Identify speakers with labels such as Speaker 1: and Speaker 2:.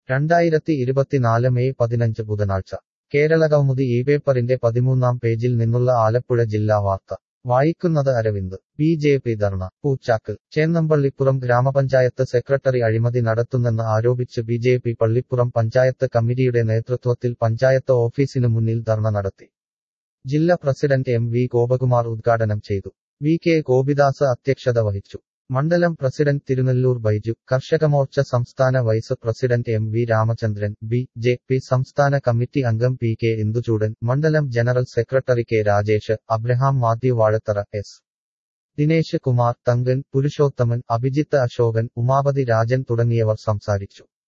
Speaker 1: രണ്ടായിരത്തി ഇരുപത്തിനാല് മെയ് പതിനഞ്ച് ബുധനാഴ്ച കേരള കൗമുദി ഈ പേപ്പറിന്റെ പതിമൂന്നാം പേജിൽ നിന്നുള്ള ആലപ്പുഴ ജില്ലാ വാർത്ത വായിക്കുന്നത് Aravind B J P dharna Poochakkal Chennampallippuram ഗ്രാമപഞ്ചായത്ത് സെക്രട്ടറി അഴിമതി നടത്തുന്നെന്ന് ആരോപിച്ച് B J P Pallippuram panchayat കമ്മിറ്റിയുടെ നേതൃത്വത്തിൽ പഞ്ചായത്ത് ഓഫീസിനു മുന്നിൽ ധർണ നടത്തി ജില്ലാ പ്രസിഡന്റ് എം വി ഗോപകുമാർ ഉദ്ഘാടനം ചെയ്തു വി കെ ഗോപിദാസ് അധ്യക്ഷത വഹിച്ചു മണ്ഡലം പ്രസിഡന്റ് തിരുനെല്ലൂർ ബൈജു കർഷകമോർച്ച സംസ്ഥാന vice president M V Ramachandran B J P സംസ്ഥാന കമ്മിറ്റി അംഗം പി കെ ഇന്ദുചൂടൻ മണ്ഡലം general secretary K Rajesh Abraham Mathew Vazhathara S Dinesh Kumar Thankan Purushothaman Abhijith Ashokan Umapathi Rajan തുടങ്ങിയവർ സംസാരിച്ചു